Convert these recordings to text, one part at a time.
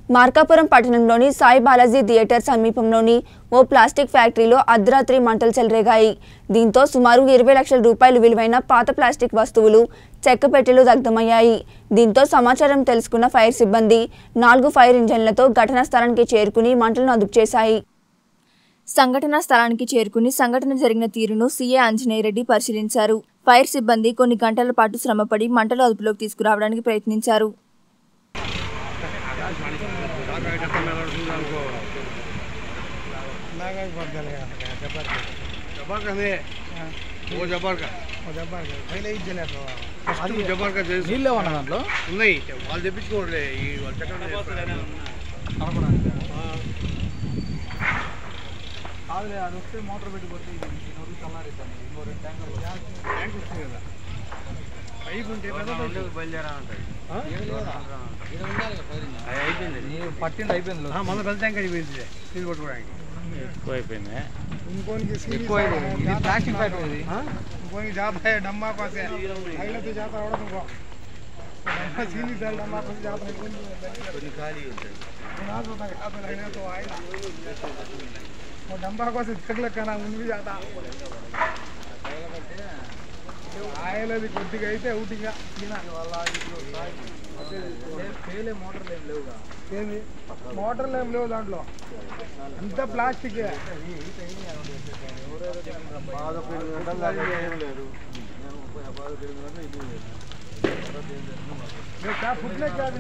మార్కాపురం పట్టణంలోని సాయి బాలాజీ థియేటర్ సమీపంలోని ఓ ప్లాస్టిక్ ఫ్యాక్టరీలో అర్ధరాత్రి మంటలు చెలరేగాయి దీంతో సుమారు ఇరవై లక్షల రూపాయలు విలువైన పాత ప్లాస్టిక్ వస్తువులు చెక్క పెట్టెలు దగ్ధమయ్యాయి దీంతో సమాచారం తెలుసుకున్న ఫైర్ సిబ్బంది నాలుగు ఫైర్ ఇంజన్లతో ఘటనా స్థలానికి చేరుకుని మంటలను అదుపు చేశాయి సంఘటనా స్థలానికి చేరుకుని సంఘటన జరిగిన తీరును సీఏ ఆంజనేయరెడ్డి పరిశీలించారు ఫైర్ సిబ్బంది కొన్ని గంటల పాటు శ్రమపడి మంటలు అదుపులోకి తీసుకురావడానికి ప్రయత్నించారు नागा बदल गया जबर जबर का नहीं वो जबर का जबर पहले ही जने तो ఫస్ట్ జబర్ కా చేసి నీళ్ళు ఏమన్నా దాంట్లో ఉన్నాయి వాళ్ళు తెప్పించుకోవట్లే ఈ వాళ్ళు చక్కగా కాదులే అది వస్తే మోటార్ పెట్టి కొట్టి నొరుగు చల్లారిద్దాం ఇంకో రెండు ట్యాంకర్లు ట్యాంక్ వస్తుంది కదా పైపు ఉంటే పెద్ద అయిపోయింది నీ పట్టింది అయిపోయింది లో. మన పెద్ద ట్యాంక్ అయిపోయింది నీళ్ళు కొట్టుకోవడానికి ఎక్కువైపోయింది उनको इनकी सीधी ఎక్కువ ఇది ఇది ప్లాస్టిక్ ఫ్యాక్టరీ ఇది उनको ही जाता है डम्मा को से अगले तो जाता है तुमको डम्मा सीधी साल डम्मा को से जाता है कौन కొన్ని ఖాళీ ఉంటాయి ना तो तक आता लगने तो आएगा वो डम्मा को से तक लगना उन भी जाता ఆయలది కొద్దిగా అయితే ఊటిగా ఫెయిల్ మోటార్లు ఏం లేవుగా ఏంది మోటార్లు ఏం లేవు దాంట్లో అంత ప్లాస్టిక్ బాగా పెరిగి గంటలు ఏం లేదు బాగా పెరిగి గంటలు ఇది లేదు ఫుట్లే క్యాబిన్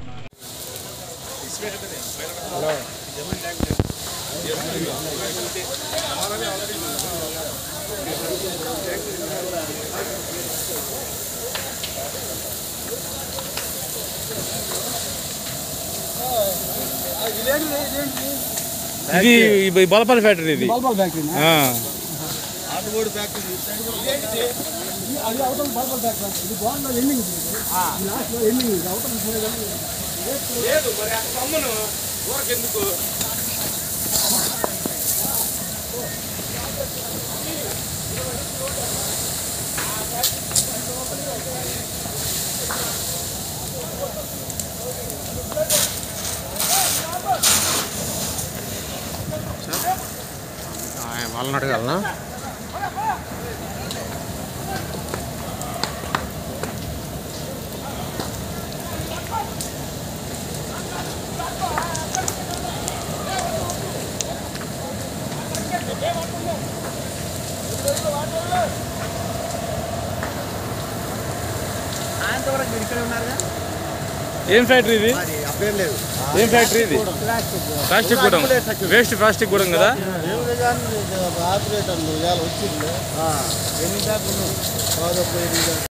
ఇది ఈ బలపల్లి ఫ్యాక్టరీ ఇది బల్బల్ ఫ్యాక్టరీ ఆ. ఆటుబోర్డు ఫ్యాక్టరీ అది అవతల బల్బల్ ఫ్యాక్టరీ ఇది బాగుంది ఎండింగ్ ఇది లాస్ట్ ఎండింగ్ ఇది అవతల లేదు మరి ఆ కమ్మను ఊరకెందుకు వాళ్ళని అడగలనా ఏం ఫ్యాక్టరీ ఇది అది అప్పేం లేదు ఏం ఫ్యాక్టరీ ఇది ప్లాస్టిక్ కూడా వేస్ట్ ప్లాస్టిక్ కూడా కదా ఆపరేటర్లు ఇవాళ వచ్చింది ఎన్ని దాకా ఉన్నాయి దాదాపు ఎనిమిది దాకా